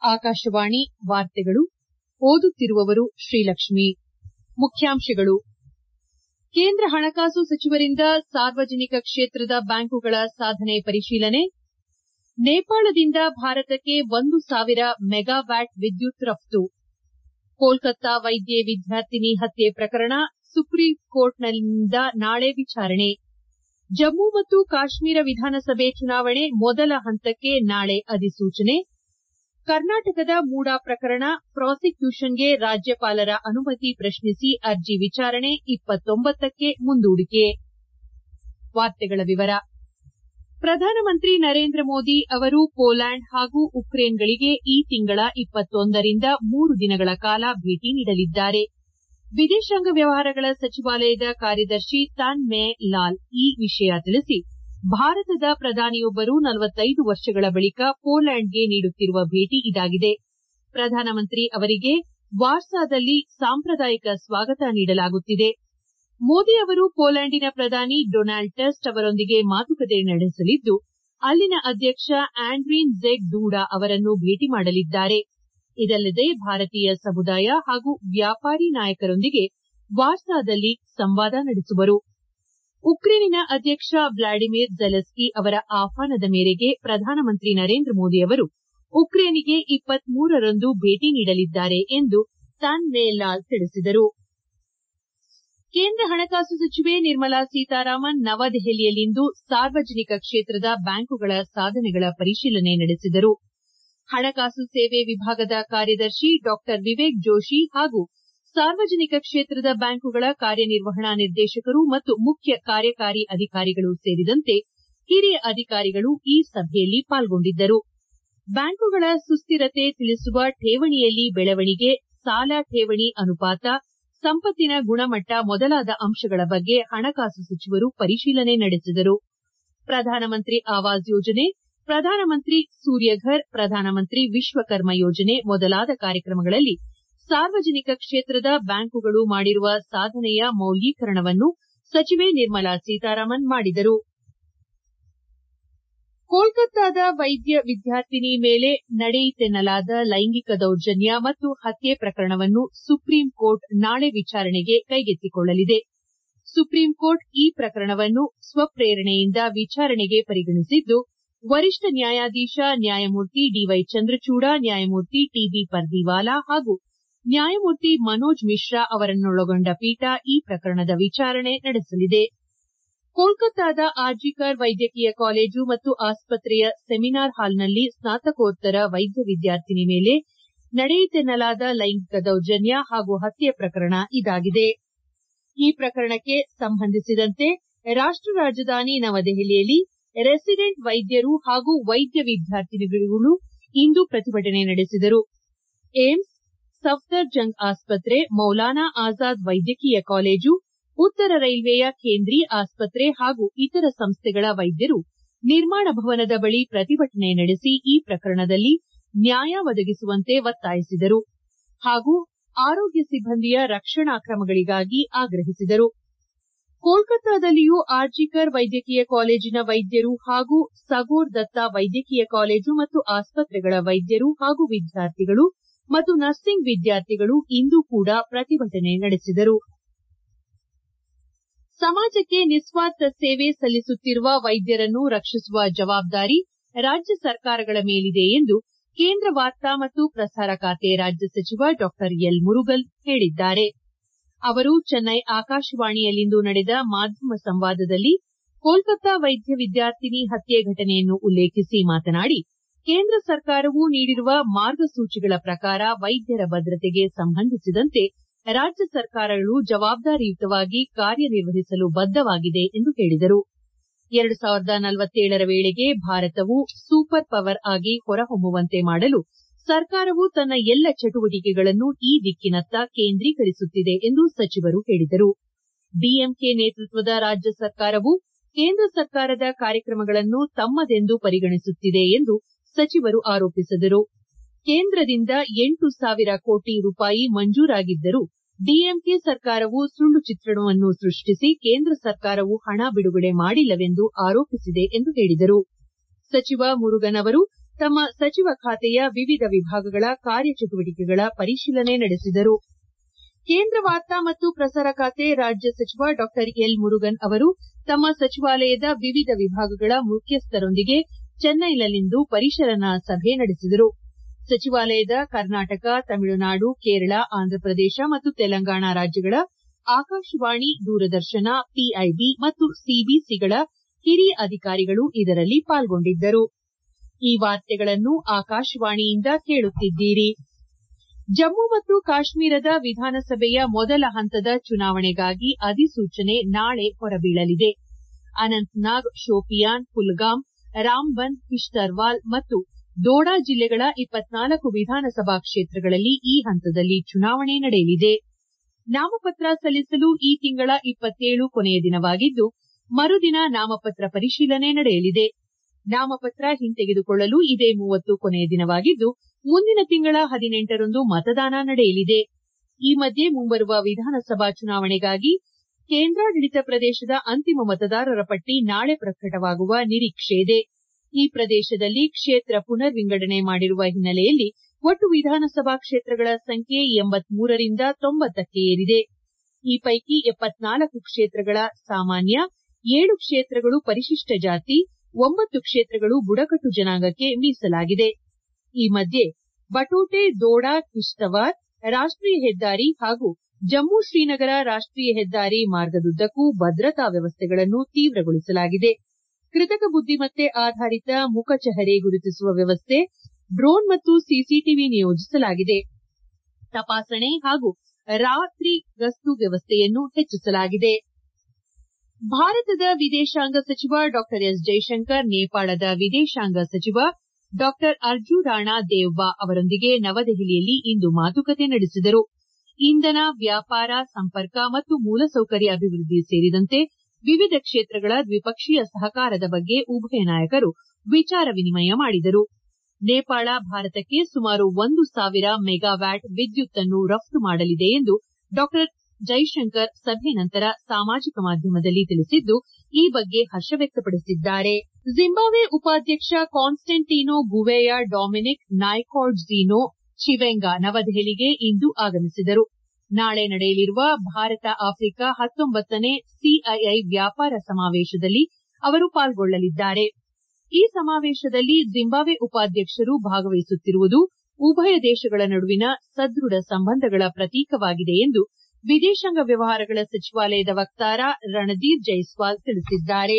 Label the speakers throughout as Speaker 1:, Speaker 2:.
Speaker 1: ಆಕಾಶವಾಣಿ ವಾರ್ತೆಗಳು ಓದುತ್ತಿರುವವರು ಶ್ರೀಲಕ್ಷ್ಮಿ ಮುಖ್ಯಾಂಶಗಳು ಕೇಂದ್ರ ಹಣಕಾಸು ಸಚಿವರಿಂದ ಸಾರ್ವಜನಿಕ ಕ್ಷೇತ್ರದ ಬ್ಯಾಂಕುಗಳ ಸಾಧನೆ ಪರಿಶೀಲನೆ ನೇಪಾಳದಿಂದ ಭಾರತಕ್ಕೆ ಒಂದು ಸಾವಿರ ಮೆಗಾವ್ಯಾಟ್ ವಿದ್ಯುತ್ ರಫ್ತು ಕೋಲ್ಕತ್ತಾ ವೈದ್ಯೆ ವಿದ್ಯಾರ್ಥಿನಿ ಹತ್ಯೆ ಪ್ರಕರಣ ಸುಪ್ರೀಂ ಕೋರ್ಟ್ನಿಂದ ನಾಳೆ ವಿಚಾರಣೆ ಜಮ್ಮು ಮತ್ತು ಕಾಶ್ಮೀರ ವಿಧಾನಸಭೆ ಚುನಾವಣೆ ಮೊದಲ ಹಂತಕ್ಕೆ ನಾಳೆ ಅಧಿಸೂಚನೆ ಕರ್ನಾಟಕದ ಮೂಡಾ ಪ್ರಕರಣ ಪ್ರಾಸಿಕ್ಯೂಷನ್ಗೆ ರಾಜ್ಯಪಾಲರ ಅನುಮತಿ ಪ್ರಶ್ನಿಸಿ ಅರ್ಜಿ ವಿಚಾರಣೆ ಕ್ಕೆ ಮುಂದೂಡಿಕೆ ಪ್ರಧಾನಮಂತ್ರಿ ನರೇಂದ್ರ ಮೋದಿ ಅವರು ಪೋಲ್ಯಾಂಡ್ ಹಾಗೂ ಉಕ್ರೇನ್ಗಳಿಗೆ ಈ ತಿಂಗಳ ರಿಂದ ಮೂರು ದಿನಗಳ ಕಾಲ ಭೇಟಿ ನೀಡಲಿದ್ದಾರೆ ವಿದೇಶಾಂಗ ವ್ಯವಹಾರಗಳ ಸಚಿವಾಲಯದ ಕಾರ್ಯದರ್ಶಿ ತಾನ್ ಮೇ ಲಾಲ್ ಈ ವಿಷಯ ತಿಳಿಸಿ ಭಾರತದ ಪ್ರಧಾನಿಯೊಬ್ಬರು ವರ್ಷಗಳ ಬಳಿಕ ಪೋಲ್ಯಾಂಡ್ಗೆ ನೀಡುತ್ತಿರುವ ಭೇಟಿ ಇದಾಗಿದೆ ಪ್ರಧಾನಮಂತ್ರಿ ಅವರಿಗೆ ವಾರ್ಸಾದಲ್ಲಿ ಸಾಂಪ್ರದಾಯಿಕ ಸ್ವಾಗತ ನೀಡಲಾಗುತ್ತಿದೆ ಮೋದಿ ಅವರು ಪೋಲ್ಯಾಂಡಿನ ಪ್ರಧಾನಿ ಡೊನಾಲ್ಡ್ ಟಸ್ಕ್ ಅವರೊಂದಿಗೆ ಮಾತುಕತೆ ನಡೆಸಲಿದ್ದು ಅಲ್ಲಿನ ಅಧ್ಯಕ್ಷ ಆಂಡ್ರೀನ್ ಝೆಡ್ ಡೂಡಾ ಅವರನ್ನು ಭೇಟಿ ಮಾಡಲಿದ್ದಾರೆ ಇದಲ್ಲದೆ ಭಾರತೀಯ ಸಮುದಾಯ ಹಾಗೂ ವ್ಯಾಪಾರಿ ನಾಯಕರೊಂದಿಗೆ ವಾರ್ಸಾದಲ್ಲಿ ಸಂವಾದ ನಡೆಸುವರು ಉಕ್ರೇನಿನ ಅಧ್ಯಕ್ಷ ವ್ಲಾಡಿಮಿರ್ ಝೆಲೆನ್ಸ್ಕಿ ಅವರ ಆಹ್ವಾನದ ಮೇರೆಗೆ ಪ್ರಧಾನಮಂತ್ರಿ ನರೇಂದ್ರ ಮೋದಿ ಅವರು ಉಕ್ರೇನಿಗೆ ರಂದು ಭೇಟಿ ನೀಡಲಿದ್ದಾರೆ ಎಂದು ತಾನ್ ಮೇ ಲಾಲ್ ತಿಳಿಸಿದರು ಕೇಂದ್ರ ಹಣಕಾಸು ಸಚಿವೆ ನಿರ್ಮಲಾ ಸೀತಾರಾಮನ್ ನವದೆಹಲಿಯಲ್ಲಿಂದು ಸಾರ್ವಜನಿಕ ಕ್ಷೇತ್ರದ ಬ್ಯಾಂಕುಗಳ ಸಾಧನೆಗಳ ಪರಿಶೀಲನೆ ನಡೆಸಿದರು ಹಣಕಾಸು ಸೇವೆ ವಿಭಾಗದ ಕಾರ್ಯದರ್ಶಿ ಡಾ ವಿವೇಕ್ ಜೋಶಿ ಹಾಗೂ ಸಾರ್ವಜನಿಕ ಕ್ಷೇತ್ರದ ಬ್ಯಾಂಕುಗಳ ಕಾರ್ಯನಿರ್ವಹಣಾ ನಿರ್ದೇಶಕರು ಮತ್ತು ಮುಖ್ಯ ಕಾರ್ಯಕಾರಿ ಅಧಿಕಾರಿಗಳು ಸೇರಿದಂತೆ ಹಿರಿಯ ಅಧಿಕಾರಿಗಳು ಈ ಸಭೆಯಲ್ಲಿ ಪಾಲ್ಗೊಂಡಿದ್ದರು ಬ್ಯಾಂಕುಗಳ ಸುಸ್ತಿರತೆ ತಿಳಿಸುವ ಠೇವಣಿಯಲ್ಲಿ ಬೆಳವಣಿಗೆ ಸಾಲ ಠೇವಣಿ ಅನುಪಾತ ಸಂಪತ್ತಿನ ಗುಣಮಟ್ಟ ಮೊದಲಾದ ಅಂಶಗಳ ಬಗ್ಗೆ ಹಣಕಾಸು ಸಚಿವರು ಪರಿಶೀಲನೆ ನಡೆಸಿದರು ಪ್ರಧಾನಮಂತ್ರಿ ಆವಾಸ್ ಯೋಜನೆ ಪ್ರಧಾನಮಂತ್ರಿ ಸೂರ್ಯಘರ್ ಪ್ರಧಾನಮಂತ್ರಿ ವಿಶ್ವಕರ್ಮ ಯೋಜನೆ ಮೊದಲಾದ ಕಾರ್ಯಕ್ರಮಗಳಲ್ಲಿ ಸಾರ್ವಜನಿಕ ಕ್ಷೇತ್ರದ ಬ್ಯಾಂಕುಗಳು ಮಾಡಿರುವ ಸಾಧನೆಯ ಮೌಲ್ಯೀಕರಣವನ್ನು ಸಚಿವೆ ನಿರ್ಮಲಾ ಸೀತಾರಾಮನ್ ಮಾಡಿದರು ಕೋಲ್ಕತ್ತಾದ ವೈದ್ಯ ವಿದ್ಯಾರ್ಥಿನಿ ಮೇಲೆ ನಡೆಯಿತೆನ್ನಲಾದ ಲೈಂಗಿಕ ದೌರ್ಜನ್ಯ ಮತ್ತು ಹತ್ಯೆ ಪ್ರಕರಣವನ್ನು ಸುಪ್ರೀಂ ಕೋರ್ಟ್ ನಾಳೆ ವಿಚಾರಣೆಗೆ ಕೈಗೆತ್ತಿಕೊಳ್ಳಲಿದೆ ಸುಪ್ರೀಂ ಕೋರ್ಟ್ ಈ ಪ್ರಕರಣವನ್ನು ಸ್ವಪ್ರೇರಣೆಯಿಂದ ವಿಚಾರಣೆಗೆ ಪರಿಗಣಿಸಿದ್ದು ವರಿಷ್ಠ ನ್ಯಾಯಾಧೀಶ ನ್ಯಾಯಮೂರ್ತಿ ಡಿವೈ ಚಂದ್ರಚೂಡ ನ್ಯಾಯಮೂರ್ತಿ ಟಿಬಿ ಪರ್ದಿವಾಲಾ ಹಾಗೂ ನ್ಯಾಯಮೂರ್ತಿ ಮನೋಜ್ ಮಿಶ್ರಾ ಅವರನ್ನೊಳಗೊಂಡ ಪೀಠ ಈ ಪ್ರಕರಣದ ವಿಚಾರಣೆ ನಡೆಸಲಿದೆ ಕೋಲ್ಕತ್ತಾದ ಆರ್ಜಿಕರ್ ವೈದ್ಯಕೀಯ ಕಾಲೇಜು ಮತ್ತು ಆಸ್ಪತ್ರೆಯ ಸೆಮಿನಾರ್ ಹಾಲ್ನಲ್ಲಿ ಸ್ನಾತಕೋತ್ತರ ವೈದ್ಯ ವಿದ್ಯಾರ್ಥಿನಿ ಮೇಲೆ ನಡೆಯಿತೆನ್ನಲಾದ ಲೈಂಗಿಕ ದೌರ್ಜನ್ಯ ಹಾಗೂ ಹತ್ಯೆ ಪ್ರಕರಣ ಇದಾಗಿದೆ ಈ ಪ್ರಕರಣಕ್ಕೆ ಸಂಬಂಧಿಸಿದಂತೆ ರಾಷ್ಟ ರಾಜಧಾನಿ ನವದೆಹಲಿಯಲ್ಲಿ ರೆಸಿಡೆಂಟ್ ವೈದ್ಯರು ಹಾಗೂ ವೈದ್ಯ ವಿದ್ಯಾರ್ಥಿನಿಗಳು ಇಂದು ಪ್ರತಿಭಟನೆ ನಡೆಸಿದರು ಏಮ್ಸ್ ಸಫ್ದರ್ ಜಂಗ್ ಆಸ್ಪತ್ರೆ ಮೌಲಾನಾ ಆಜಾದ್ ವೈದ್ಯಕೀಯ ಕಾಲೇಜು ಉತ್ತರ ರೈಲ್ವೆಯ ಕೇಂದ್ರಿ ಆಸ್ಪತ್ರೆ ಹಾಗೂ ಇತರ ಸಂಸ್ಥೆಗಳ ವೈದ್ಯರು ನಿರ್ಮಾಣ ಭವನದ ಬಳಿ ಪ್ರತಿಭಟನೆ ನಡೆಸಿ ಈ ಪ್ರಕರಣದಲ್ಲಿ ನ್ಯಾಯ ಒದಗಿಸುವಂತೆ ಒತ್ತಾಯಿಸಿದರು ಹಾಗೂ ಆರೋಗ್ಯ ಸಿಬ್ಬಂದಿಯ ರಕ್ಷಣಾ ಕ್ರಮಗಳಿಗಾಗಿ ಆಗ್ರಹಿಸಿದರು ಕೋಲ್ಕತ್ತಾದಲ್ಲಿಯೂ ಆರ್ಜಿಕರ್ ವೈದ್ಯಕೀಯ ಕಾಲೇಜಿನ ವೈದ್ಯರು ಹಾಗೂ ಸಗೋರ್ ದತ್ತಾ ವೈದ್ಯಕೀಯ ಕಾಲೇಜು ಮತ್ತು ಆಸ್ಪತ್ರೆಗಳ ವೈದ್ಯರು ಹಾಗೂ ವಿದ್ಯಾರ್ಥಿಗಳು ಮತ್ತು ನರ್ಸಿಂಗ್ ವಿದ್ಯಾರ್ಥಿಗಳು ಇಂದು ಕೂಡ ಪ್ರತಿಭಟನೆ ನಡೆಸಿದರು ಸಮಾಜಕ್ಕೆ ನಿಸ್ವಾರ್ಥ ಸೇವೆ ಸಲ್ಲಿಸುತ್ತಿರುವ ವೈದ್ಯರನ್ನು ರಕ್ಷಿಸುವ ಜವಾಬ್ದಾರಿ ರಾಜ್ಯ ಸರ್ಕಾರಗಳ ಮೇಲಿದೆ ಎಂದು ಕೇಂದ್ರ ವಾರ್ತಾ ಮತ್ತು ಪ್ರಸಾರ ಖಾತೆ ರಾಜ್ಯ ಸಚಿವ ಡಾ ಎಲ್ ಮುರುಗನ್ ಹೇಳಿದ್ದಾರೆ ಅವರು ಚೆನ್ನೈ ಆಕಾಶವಾಣಿಯಲ್ಲಿಂದು ನಡೆದ ಮಾಧ್ಯಮ ಸಂವಾದದಲ್ಲಿ ಕೋಲ್ಕತ್ತಾ ವೈದ್ಯ ವಿದ್ಯಾರ್ಥಿನಿ ಹತ್ಯೆ ಘಟನೆಯನ್ನು ಉಲ್ಲೇಖಿಸಿ ಮಾತನಾಡಿ ಕೇಂದ್ರ ಸರ್ಕಾರವು ನೀಡಿರುವ ಮಾರ್ಗಸೂಚಿಗಳ ಪ್ರಕಾರ ವೈದ್ಯರ ಭದ್ರತೆಗೆ ಸಂಬಂಧಿಸಿದಂತೆ ರಾಜ್ಯ ಸರ್ಕಾರಗಳು ಜವಾಬ್ದಾರಿಯುತವಾಗಿ ಕಾರ್ಯನಿರ್ವಹಿಸಲು ಬದ್ದವಾಗಿದೆ ಎಂದು ಹೇಳಿದರು ಎರಡು ಸಾವಿರದ ನಲವತ್ತೇಳರ ವೇಳೆಗೆ ಭಾರತವು ಸೂಪರ್ ಪವರ್ ಆಗಿ ಹೊರಹೊಮ್ಮುವಂತೆ ಮಾಡಲು ಸರ್ಕಾರವು ತನ್ನ ಎಲ್ಲ ಚಟುವಟಿಕೆಗಳನ್ನು ಈ ದಿಕ್ಕಿನತ್ತ ಕೇಂದ್ರೀಕರಿಸುತ್ತಿದೆ ಎಂದು ಸಚಿವರು ಹೇಳಿದರು ಡಿಎಂಕೆ ನೇತೃತ್ವದ ರಾಜ್ಯ ಸರ್ಕಾರವು ಕೇಂದ್ರ ಸರ್ಕಾರದ ಕಾರ್ಯಕ್ರಮಗಳನ್ನು ತಮ್ಮದೆಂದು ಪರಿಗಣಿಸುತ್ತಿದೆ ಎಂದು ಸಚಿವರು ಆರೋಪಿಸಿದರು ಕೇಂದ್ರದಿಂದ ಎಂಟು ಸಾವಿರ ಕೋಟಿ ರೂಪಾಯಿ ಮಂಜೂರಾಗಿದ್ದರೂ ಡಿಎಂಕೆ ಸರ್ಕಾರವು ಸುಳ್ಳು ಚಿತ್ರಣವನ್ನು ಸೃಷ್ಟಿಸಿ ಕೇಂದ್ರ ಸರ್ಕಾರವು ಹಣ ಬಿಡುಗಡೆ ಮಾಡಿಲ್ಲವೆಂದು ಆರೋಪಿಸಿದೆ ಎಂದು ಹೇಳಿದರು ಸಚಿವ ಮುರುಗನ್ ಅವರು ತಮ್ಮ ಸಚಿವ ಖಾತೆಯ ವಿವಿಧ ವಿಭಾಗಗಳ ಕಾರ್ಯಚಟುವಟಿಕೆಗಳ ಪರಿಶೀಲನೆ ನಡೆಸಿದರು ಕೇಂದ್ರ ವಾರ್ತಾ ಮತ್ತು ಪ್ರಸಾರ ಖಾತೆ ರಾಜ್ಯ ಸಚಿವ ಡಾ ಎಲ್ ಮುರುಗನ್ ಅವರು ತಮ್ಮ ಸಚಿವಾಲಯದ ವಿವಿಧ ವಿಭಾಗಗಳ ಮುಖ್ಯಸ್ಥರೊಂದಿಗೆ ಚೆನ್ನೈನಲ್ಲಿಂದು ಪರಿಶೀಲನಾ ಸಭೆ ನಡೆಸಿದರು ಸಚಿವಾಲಯದ ಕರ್ನಾಟಕ ತಮಿಳುನಾಡು ಕೇರಳ ಆಂಧ್ರಪ್ರದೇಶ ಮತ್ತು ತೆಲಂಗಾಣ ರಾಜ್ಯಗಳ ಆಕಾಶವಾಣಿ ದೂರದರ್ಶನ ಪಿಐಬಿ ಮತ್ತು ಸಿಬಿಸಿಗಳ ಹಿರಿಯ ಅಧಿಕಾರಿಗಳು ಇದರಲ್ಲಿ ಪಾಲ್ಗೊಂಡಿದ್ದರು ಈ ವಾರ್ತೆಗಳನ್ನು ಆಕಾಶವಾಣಿಯಿಂದ ಕೇಳುತ್ತಿದ್ದೀರಿ ಜಮ್ಮು ಮತ್ತು ಕಾಶ್ಮೀರದ ವಿಧಾನಸಭೆಯ ಮೊದಲ ಹಂತದ ಚುನಾವಣೆಗಾಗಿ ಅಧಿಸೂಚನೆ ನಾಳೆ ಹೊರಬೀಳಲಿದೆ ಅನಂತನಾಗ್ ಶೋಪಿಯಾನ್ ಕುಲ್ಗಾಮ್ ರಾಮ್ಬನ್ ಕಿಶ್ತರ್ವಾಲ್ ಮತ್ತು ದೋಡಾ ಜಿಲ್ಲೆಗಳ ಇಪ್ಪತ್ನಾಲ್ಕು ವಿಧಾನಸಭಾ ಕ್ಷೇತ್ರಗಳಲ್ಲಿ ಈ ಹಂತದಲ್ಲಿ ಚುನಾವಣೆ ನಡೆಯಲಿದೆ ನಾಮಪತ್ರ ಸಲ್ಲಿಸಲು ಈ ತಿಂಗಳ ಇಪ್ಪತ್ತೇಳು ಕೊನೆಯ ದಿನವಾಗಿದ್ದು ಮರುದಿನ ನಾಮಪತ್ರ ಪರಿಶೀಲನೆ ನಡೆಯಲಿದೆ ನಾಮಪತ್ರ ಹಿಂತೆಗೆದುಕೊಳ್ಳಲು ಇದೇ ಮೂವತ್ತು ಕೊನೆಯ ದಿನವಾಗಿದ್ದು ಮುಂದಿನ ತಿಂಗಳ ಹದಿನೆಂಟರಂದು ಮತದಾನ ನಡೆಯಲಿದೆ ಈ ಮಧ್ಯೆ ಮುಂಬರುವ ವಿಧಾನಸಭಾ ಚುನಾವಣೆಗಾಗಿ ಕೇಂದ್ರಾಡಳಿತ ಪ್ರದೇಶದ ಅಂತಿಮ ಮತದಾರರ ಪಟ್ಟಿ ನಾಳೆ ಪ್ರಕಟವಾಗುವ ನಿರೀಕ್ಷೆಯಿದೆ ಈ ಪ್ರದೇಶದಲ್ಲಿ ಕ್ಷೇತ್ರ ಪುನರ್ ವಿಂಗಡಣೆ ಮಾಡಿರುವ ಹಿನ್ನೆಲೆಯಲ್ಲಿ ಒಟ್ಟು ವಿಧಾನಸಭಾ ಕ್ಷೇತ್ರಗಳ ಸಂಖ್ಯೆ ಎಂಬತ್ಮೂರರಿಂದ ತೊಂಬತ್ತಕ್ಕೆ ಏರಿದೆ ಈ ಪೈಕಿ ಎಪ್ಪತ್ನಾಲ್ಕು ಕ್ಷೇತ್ರಗಳ ಸಾಮಾನ್ಯ ಏಳು ಕ್ಷೇತ್ರಗಳು ಪರಿಶಿಷ್ಟ ಜಾತಿ ಒಂಬತ್ತು ಕ್ಷೇತ್ರಗಳು ಬುಡಕಟ್ಟು ಜನಾಂಗಕ್ಕೆ ಮೀಸಲಾಗಿದೆ ಈ ಮಧ್ಯೆ ಬಟೋಟೆ ದೋಡಾ ಕಿಶ್ತವಾರ್ ರಾಷ್ಟೀಯ ಹೆದ್ದಾರಿ ಹಾಗೂ ಜಮ್ಮು ಶ್ರೀನಗರ ರಾಷ್ಟೀಯ ಹೆದ್ದಾರಿ ಮಾರ್ಗದುದ್ದಕ್ಕೂ ಭದ್ರತಾ ವ್ಯವಸ್ಥೆಗಳನ್ನು ತೀವ್ರಗೊಳಿಸಲಾಗಿದೆ ಕೃತಕ ಬುದ್ದಿಮತ್ತೆ ಆಧಾರಿತ ಮುಖಚಹರೆ ಗುರುತಿಸುವ ವ್ಯವಸ್ಥೆ ಡ್ರೋನ್ ಮತ್ತು ಸಿಸಿಟಿವಿ ನಿಯೋಜಿಸಲಾಗಿದೆ ತಪಾಸಣೆ ಹಾಗೂ ರಾತ್ರಿ ಗಸ್ತು ವ್ಯವಸ್ಥೆಯನ್ನು ಹೆಚ್ಚಿಸಲಾಗಿದೆ ಭಾರತದ ವಿದೇಶಾಂಗ ಸಚಿವ ಡಾ ಎಸ್ ಜೈಶಂಕರ್ ನೇಪಾಳದ ವಿದೇಶಾಂಗ ಸಚಿವ ಡಾ ಅರ್ಜು ರಾಣಾ ದೇವ್ಬಾ ಅವರೊಂದಿಗೆ ನವದೆಹಲಿಯಲ್ಲಿ ಇಂದು ಮಾತುಕತೆ ನಡೆಸಿದರು ಇಂಧನ ವ್ಯಾಪಾರ ಸಂಪರ್ಕ ಮತ್ತು ಮೂಲಸೌಕರ್ಯ ಅಭಿವೃದ್ಧಿ ಸೇರಿದಂತೆ ವಿವಿಧ ಕ್ಷೇತ್ರಗಳ ದ್ವಿಪಕ್ಷೀಯ ಸಹಕಾರದ ಬಗ್ಗೆ ಉಭಯ ನಾಯಕರು ವಿಚಾರ ವಿನಿಮಯ ಮಾಡಿದರು ನೇಪಾಳ ಭಾರತಕ್ಕೆ ಸುಮಾರು ಒಂದು ಸಾವಿರ ಮೆಗಾವ್ಯಾಟ್ ವಿದ್ಯುತ್ತನ್ನು ರಫ್ತು ಮಾಡಲಿದೆ ಎಂದು ಡಾ ಜೈಶಂಕರ್ ಸಭೆ ನಂತರ ಸಾಮಾಜಿಕ ಮಾಧ್ಯಮದಲ್ಲಿ ತಿಳಿಸಿದ್ದು ಈ ಬಗ್ಗೆ ಹರ್ಷ ವ್ಯಕ್ತಪಡಿಸಿದ್ದಾರೆ ಜಿಂಬಾಬ್ವೆ ಉಪಾಧ್ಯಕ್ಷ ಕಾನ್ಸ್ಟಂಟೀನೋ ಗುವೇಯ ಡೊಮಿನಿಕ್ ನಾಯ್ಕಾರ್ಡ್ಝಿನೋ ಚಿವೆಂಗ ನವದೆಹಲಿಗೆ ಇಂದು ಆಗಮಿಸಿದರು ನಾಳೆ ನಡೆಯಲಿರುವ ಭಾರತ ಆಫ್ರಿಕಾ ಹತ್ತೊಂಬತ್ತನೇ ಸಿಐಐ ವ್ಯಾಪಾರ ಸಮಾವೇಶದಲ್ಲಿ ಅವರು ಪಾಲ್ಗೊಳ್ಳಲಿದ್ದಾರೆ ಈ ಸಮಾವೇಶದಲ್ಲಿ ಜಿಂಬಾಬ್ವೆ ಉಪಾಧ್ಯಕ್ಷರು ಭಾಗವಹಿಸುತ್ತಿರುವುದು ಉಭಯ ದೇಶಗಳ ನಡುವಿನ ಸದೃಢ ಸಂಬಂಧಗಳ ಪ್ರತೀಕವಾಗಿದೆ ಎಂದು ವಿದೇಶಾಂಗ ವ್ಯವಹಾರಗಳ ಸಚಿವಾಲಯದ ವಕ್ತಾರ ರಣದೀರ್ ಜೈಸ್ವಾಲ್ ತಿಳಿಸಿದ್ದಾರೆ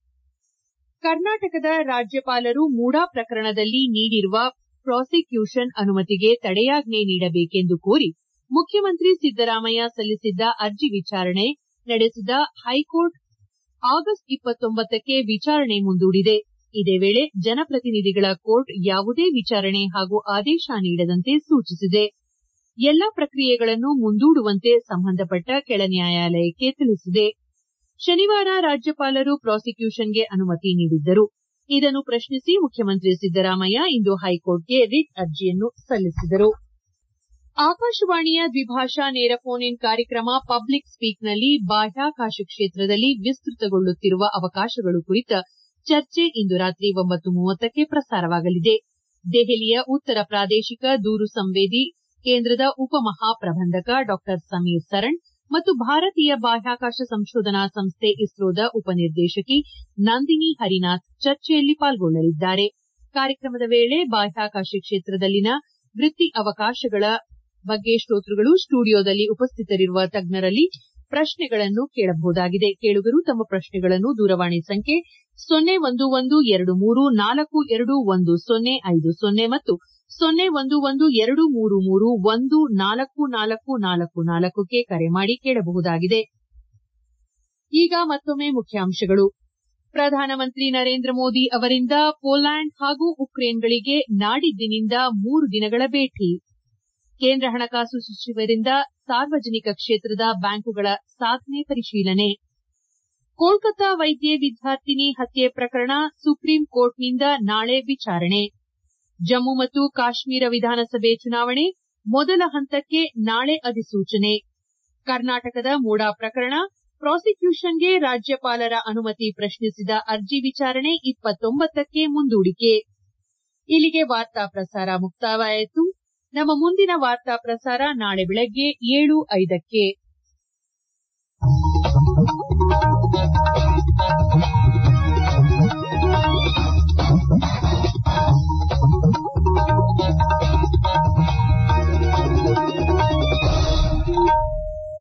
Speaker 1: ಕರ್ನಾಟಕದ ರಾಜ್ಯಪಾಲರು ಮೂಡಾ ಪ್ರಕರಣದಲ್ಲಿ ನೀಡಿರುವ ಪ್ರಾಸಿಕ್ಯೂಷನ್ ಅನುಮತಿಗೆ ತಡೆಯಾಜ್ಞೆ ನೀಡಬೇಕೆಂದು ಕೋರಿ ಮುಖ್ಯಮಂತ್ರಿ ಸಿದ್ದರಾಮಯ್ಯ ಸಲ್ಲಿಸಿದ್ದ ಅರ್ಜಿ ವಿಚಾರಣೆ ನಡೆಸಿದ ಹೈಕೋರ್ಟ್ ಆಗಸ್ಟ್ ಇಪ್ಪತ್ತೊಂಬತ್ತಕ್ಕೆ ವಿಚಾರಣೆ ಮುಂದೂಡಿದೆ ಇದೇ ವೇಳೆ ಜನಪ್ರತಿನಿಧಿಗಳ ಕೋರ್ಟ್ ಯಾವುದೇ ವಿಚಾರಣೆ ಹಾಗೂ ಆದೇಶ ನೀಡದಂತೆ ಸೂಚಿಸಿದೆ ಎಲ್ಲಾ ಪ್ರಕ್ರಿಯೆಗಳನ್ನು ಮುಂದೂಡುವಂತೆ ಸಂಬಂಧಪಟ್ಟ ಕೆಳ ನ್ಯಾಯಾಲಯಕ್ಕೆ ತಿಳಿಸಿದೆ ಶನಿವಾರ ರಾಜ್ಯಪಾಲರು ಪ್ರಾಸಿಕ್ಯೂಷನ್ಗೆ ಅನುಮತಿ ನೀಡಿದ್ದರು ಇದನ್ನು ಪ್ರಶ್ನಿಸಿ ಮುಖ್ಯಮಂತ್ರಿ ಸಿದ್ದರಾಮಯ್ಯ ಇಂದು ಹೈಕೋರ್ಟ್ಗೆ ರಿಟ್ ಅರ್ಜಿಯನ್ನು ಸಲ್ಲಿಸಿದರು ಆಕಾಶವಾಣಿಯ ದ್ವಿಭಾಷಾ ನೇರ ಫೋನ್ ಇನ್ ಕಾರ್ಯಕ್ರಮ ಪಬ್ಲಿಕ್ ಸ್ಪೀಕ್ನಲ್ಲಿ ಬಾಹ್ಯಾಕಾಶ ಕ್ಷೇತ್ರದಲ್ಲಿ ವಿಸ್ತೃತಗೊಳ್ಳುತ್ತಿರುವ ಅವಕಾಶಗಳು ಕುರಿತ ಚರ್ಚೆ ಇಂದು ರಾತ್ರಿ ಒಂಬತ್ತು ಮೂವತ್ತಕ್ಕೆ ಪ್ರಸಾರವಾಗಲಿದೆ ದೆಹಲಿಯ ಉತ್ತರ ಪ್ರಾದೇಶಿಕ ದೂರು ಸಂವೇದಿ ಕೇಂದ್ರದ ಉಪ ಮಹಾಪ್ರಬಂಧಕ ಡಾ ಸಮೀರ್ ಸರಣ್ ಮತ್ತು ಭಾರತೀಯ ಬಾಹ್ಯಾಕಾಶ ಸಂಶೋಧನಾ ಸಂಸ್ಥೆ ಇಸ್ರೋದ ಉಪನಿರ್ದೇಶಕಿ ನಂದಿನಿ ಹರಿನಾಥ್ ಚರ್ಚೆಯಲ್ಲಿ ಪಾಲ್ಗೊಳ್ಳಲಿದ್ದಾರೆ ಕಾರ್ಯಕ್ರಮದ ವೇಳೆ ಬಾಹ್ಯಾಕಾಶ ಕ್ಷೇತ್ರದಲ್ಲಿನ ವೃತ್ತಿ ಅವಕಾಶಗಳ ಬಗ್ಗೆ ಶ್ರೋತೃಗಳು ಸ್ಟುಡಿಯೋದಲ್ಲಿ ಉಪಸ್ಥಿತರಿರುವ ತಜ್ಞರಲ್ಲಿ ಪ್ರಶ್ನೆಗಳನ್ನು ಕೇಳಬಹುದಾಗಿದೆ ಕೇಳುಗರು ತಮ್ಮ ಪ್ರಶ್ನೆಗಳನ್ನು ದೂರವಾಣಿ ಸಂಖ್ಯೆ ಸೊನ್ನೆ ಒಂದು ಒಂದು ಎರಡು ಮೂರು ನಾಲ್ಕು ಎರಡು ಒಂದು ಸೊನ್ನೆ ಐದು ಸೊನ್ನೆ ಮತ್ತು ಸೊನ್ನೆ ಒಂದು ಒಂದು ಎರಡು ಮೂರು ಮೂರು ಒಂದು ನಾಲ್ಕು ನಾಲ್ಕು ನಾಲ್ಕು ನಾಲ್ಕಕ್ಕೆ ಕರೆ ಮಾಡಿ ಕೇಳಬಹುದಾಗಿದೆ ಈಗ ಮತ್ತೊಮ್ಮೆ ಮುಖ್ಯಾಂಶಗಳು ಪ್ರಧಾನಮಂತ್ರಿ ನರೇಂದ್ರ ಮೋದಿ ಅವರಿಂದ ಪೋಲ್ಯಾಂಡ್ ಹಾಗೂ ಉಕ್ರೇನ್ಗಳಿಗೆ ನಾಡಿದ್ದಿನಿಂದ ಮೂರು ದಿನಗಳ ಭೇಟಿ ಕೇಂದ್ರ ಹಣಕಾಸು ಸಚಿವರಿಂದ ಸಾರ್ವಜನಿಕ ಕ್ಷೇತ್ರದ ಬ್ಯಾಂಕುಗಳ ಸಾಧನೆ ಪರಿಶೀಲನೆ ಕೋಲ್ಕತಾ ವೈದ್ಯೆ ವಿದ್ಯಾರ್ಥಿನಿ ಹತ್ಯೆ ಪ್ರಕರಣ ಸುಪ್ರೀಂ ಕೋರ್ಟ್ನಿಂದ ನಾಳೆ ವಿಚಾರಣೆ ಜಮ್ಮು ಮತ್ತು ಕಾಶ್ಮೀರ ವಿಧಾನಸಭೆ ಚುನಾವಣೆ ಮೊದಲ ಹಂತಕ್ಕೆ ನಾಳೆ ಅಧಿಸೂಚನೆ ಕರ್ನಾಟಕದ ಮೂಡಾ ಪ್ರಕರಣ ಪ್ರಾಸಿಕ್ಯೂಷನ್ಗೆ ರಾಜ್ಯಪಾಲರ ಅನುಮತಿ ಪ್ರಶ್ನಿಸಿದ ಅರ್ಜಿ ವಿಚಾರಣೆ ಇಪ್ಪತ್ತೊಂಬತ್ತಕ್ಕೆ ಮುಂದೂಡಿಕೆ ಇಲ್ಲಿಗೆ ವಾರ್ತಾ ಪ್ರಸಾರ ಮುಕ್ತಾಯವಾಯಿತು ನಮ್ಮ ಮುಂದಿನ ವಾರ್ತಾ ಪ್ರಸಾರ ನಾಳೆ ಬೆಳಗ್ಗೆ ಏಳು ಐದಕ್ಕೆ